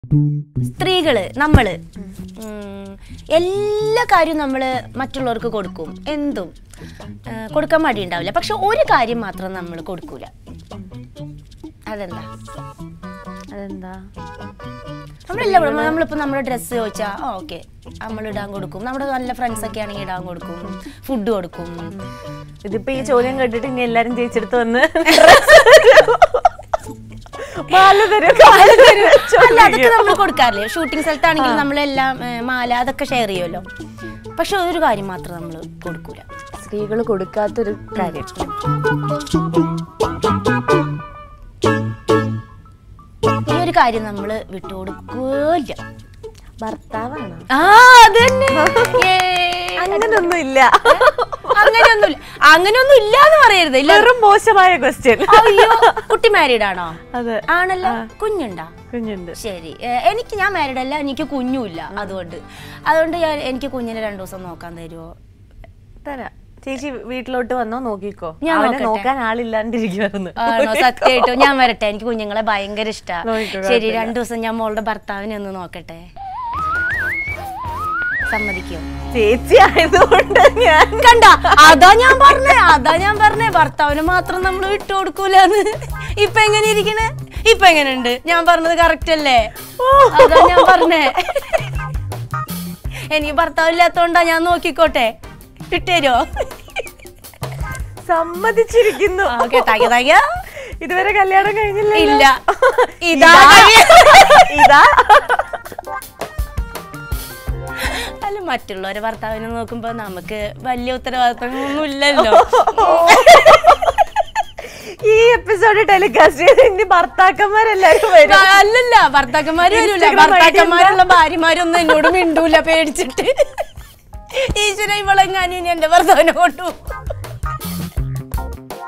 സ്ത്രീകള് നമ്മള് ഉം, എല്ലാ കാര്യവും നമ്മള് മറ്റുള്ളവർക്ക് കൊടുക്കും എന്തും ആ, കൊടുക്കാൻ മടി ഉണ്ടാവില്ല പക്ഷെ ഒരു കാര്യം മാത്രം നമ്മൾ കൊടുക്കൂല അതെന്താ അതെന്താ നമ്മളെല്ലാം നമ്മളിപ്പോ നമ്മുടെ ഡ്രസ്സ് ചോദിച്ചാ ഓക്കെ നമ്മൾ ഇടാൻ കൊടുക്കും നമ്മുടെ നല്ല ഫ്രണ്ട്സ് ഒക്കെ ആണെങ്കിൽ ഇടാൻ കൊടുക്കും ഫുഡ് കൊടുക്കും ഇതിപ്പോ ഈ ചോദ്യം കേട്ടിട്ട് ഇനി എല്ലാരും ജയിച്ചെടുത്ത് വന്ന് മാല തരും, കാല തരും അല്ല അതൊക്കെ നമ്മൾ കൊടുക്കാറില്ലേ ഷൂട്ടിംഗ് സ്ഥലത്താണെങ്കിൽ നമ്മളെല്ലാം ഏ, മാല അതൊക്കെ ഷെയർ ചെയ്യുമല്ലോ പക്ഷെ ഒരു കാര്യം മാത്രം നമ്മൾ കൊടുക്കൂല സ്ത്രീകൾ കൊടുക്കാത്തൊരു കാര്യം ഈ ഒരു കാര്യം നമ്മൾ വിട്ടുകൊടുക്കൂല ഭർത്താവാണ് ആ അതന്നെ അങ്ങനൊന്നും ഇല്ല അങ്ങനെയൊന്നുമില്ല അങ്ങനെയൊന്നും ഇല്ല എന്ന് പറയരുത് ഇല്ല വെറും മോശമായ ക്വസ്റ്റ്യൻ അയ്യോ കുട്ടി മാരീഡ് ആണോ അതെ ആണല്ലോ കുഞ്ഞുണ്ടാ കുഞ്ഞുണ്ട് ശരി ഏ, എനിക്ക് ഞാൻ മാരീഡ് അല്ല എനിക്ക് കുഞ്ഞുമില്ല അതുകൊണ്ട് അതുകൊണ്ട് ഞാൻ എനിക്ക് കുഞ്ഞിനെ രണ്ടു ദിവസം നോക്കാൻ തരുമോ തരാം ചേച്ചി വീട്ടിലോട്ട് വന്നോ നോക്കിക്കോ ഞാൻ അവനെ നോക്കട്ടെ. നോക്കാൻ ആളില്ലാണ്ടിരിക്കുവായിരുന്നു ആണോ സത്യമായിട്ടും ഞാൻ വരട്ടെ എനിക്ക് കുഞ്ഞുങ്ങളെ ഭയങ്കര ഇഷ്ടാ നോക്കിക്കോ, ശരി കുഴപ്പമില്ല. രണ്ടു ദിവസം ഞാൻ മോളുടെ ഭർത്താവിനെ ഒന്ന് നോക്കട്ടെ സമ്മതിക്കോ ചേച്ചി ആയതുകൊണ്ട് ഞാൻ കണ്ട അതാ ഞാൻ പറഞ്ഞേ അതാ ഞാൻ പറഞ്ഞേ ഭർത്താവിന് മാത്രം നമ്മൾ വിട്ടു കൊടുക്കൂലെന്ന് ഇപ്പൊ എങ്ങനെ ഇരിക്കണേ ഇപ്പൊ എങ്ങനെയുണ്ട് ഞാൻ പറഞ്ഞത് കറക്റ്റ് അല്ലേ അതാ ഞാൻ പറഞ്ഞേ എനിക്ക് ഭർത്താവില്ലാത്തോണ്ടാ ഞാൻ നോക്കിക്കോട്ടെ ഇട്ടുതരോ സമ്മതിച്ചിരിക്കുന്നു ഓക്കെ താങ്ക്യൂ താങ്ക്യൂ ഇതുവരെ കല്യാണം കഴിഞ്ഞില്ല ഇല്ല ഇതാ ഇതാ അല്ല മറ്റുള്ളവരെ ഭർത്താവിനെ നോക്കുമ്പോ നമുക്ക് വലിയ ഉത്തരവാദിത്തങ്ങളൊന്നും ഇല്ലല്ലോ ഈ എപ്പിസോഡ് ടെലികാസ്റ്റ് ചെയ്ത് ഇനി ഭർത്താക്കന്മാരെല്ലാരും വരും അല്ലല്ല ഭർത്താക്കന്മാര് വരൂല Instagram ഭർത്താക്കന്മാരുള്ള ഭാര്യമാരൊന്നും എന്നോട് മിണ്ടൂല പേടിച്ചിട്ട് ഈശ്വര ഇവളെങ്ങാനും ഇനി എന്റെ ഭർത്താവിനെ കൊണ്ടു